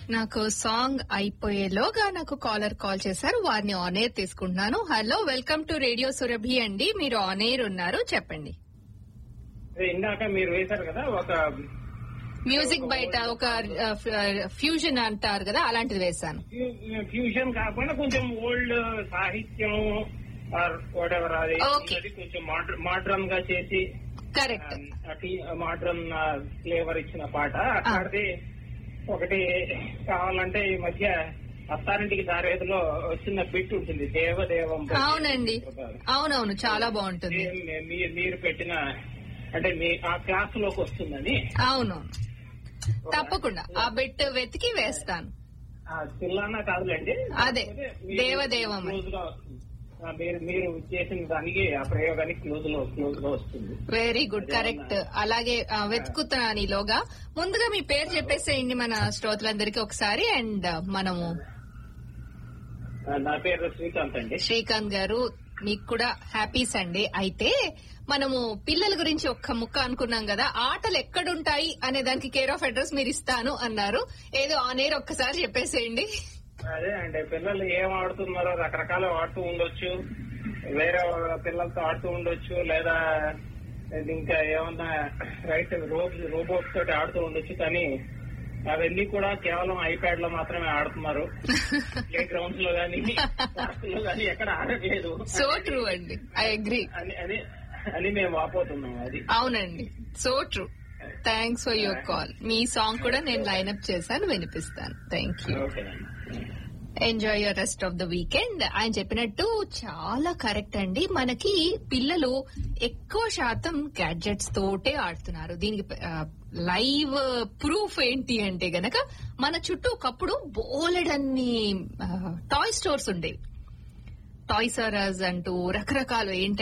నాకు సాంగ్ అయిపోయేలోగా నాకు caller call చేశారు వారిని ఆన్ ఎయిర్ తీసుకుంటున్నాను hello welcome to radio Surabhi అండి మీరు ఆన్ ఎయిర్ ఉన్నారు చెప్పండి అదే ఇందాక మీరు వేశారు కదా ఒక మ్యూజిక్ బయట ఒక ఫ్యూజన్ అంటారు కదా అలాంటిది వేశాను ఫ్యూ- ఫ్యూజన్ కాకుండా కొంచెం ఓల్డ్ సాహిత్యం వాటెవర్ అది Okay. అది కొంచెం మోడ్రన్ గా చేసి కరెక్ట్ మోడ్రన్ ఫ్లేవర్ ఇచ్చిన పాట అట్లాంటిది ఒకటి కావాలంటే ఈ మధ్య అత్తారింటికి దారేదిలో వచ్చిన బిట్ ఉంటుంది దేవదేవం అవునండి అవునవును చాలా బాగుంటుంది మీ- మీ- మీరు పెట్టిన అంటే మీ ఆ క్లాస్ లోకి వస్తుందని అవునవును తప్పకుండా ఆ బిట్ వెతికి వేస్తాను ఆ పిల్లన్న కాదులేండి అదే, కాకపోతే మీరు దేవదేవం అని. క్లోజ్ గా వస్తుంది. ఆ, మీరు మీరు చేసిన దానికి ఆ ప్రయోగానికి క్లోజ్ లో క్లోజ్ గా వస్తుంది వెరీ గుడ్ కరెక్ట్ అలాగే ఆ, వెతుకుతున్నాను ఈలోగా ముందుగా మీ పేరు చెప్పేసేయండి మన శ్రోతలందరికీ ఒకసారి అండ్ మనము ఆ, నా పేరు శ్రీకాంత్ అండి శ్రీకాంత్ గారు మీకు కూడా హ్యాపీ సండే అయితే మనము పిల్లల గురించి ఒక్క ముక్క అనుకున్నాం కదా ఆటలు ఎక్కడుంటాయి అనే దానికి కేర్ ఆఫ్ అడ్రస్ మీరు ఇస్తాను అన్నారు ఏదో ఆన్ ఎయిర్ ఒక్కసారి చెప్పేసేయండి అదే అండి పిల్లలు ఏం ఆడుతున్నారో రకరకాల ఆడుతూ ఉండొచ్చు వేరే వాళ్ళ పిల్లలతో ఆడుతూ ఉండొచ్చు లేదా ఇది ఇంకా ఏమన్నా రైట్ రోబ్ రోబోట్స్ తోటి ఆడుతూ ఉండొచ్చు కానీ అవన్నీ కూడా కేవలం ఐప్యాడ్ లో మాత్రమే ఆడుతున్నారు ప్లే గ్రౌండ్స్ లో గానీ పార్క్ లో గానీ ఎక్కడ ఆడట్లేదు సో ట్రూ అండి ఐ అగ్రి అని అని అని మేము వాపోతున్నాం అది అవునండి so true thanks for your call మీ సాంగ్ కూడా నేను లైన్అప్ చేశాను వినిపిస్తాను థ్యాంక్ యూ ఓకేనండి enjoy your rest of the weekend ఆయన చెప్పినట్టు చాలా కరెక్ట్ అండి మనకి పిల్లలు ఎక్కువ శాతం గ్యాడ్జెట్స్ తోటే ఆడుతున్నారు దీనికి లైవ్ ప్రూఫ్ ఏంటి అంటే గనక మన చుట్టూ ఒకప్పుడు బోలెడన్ని టాయ్ స్టోర్స్ ఉండేవి టాయ్స్ ఆర్ అస్ అంటూ రకరకాలు ఏంటంటే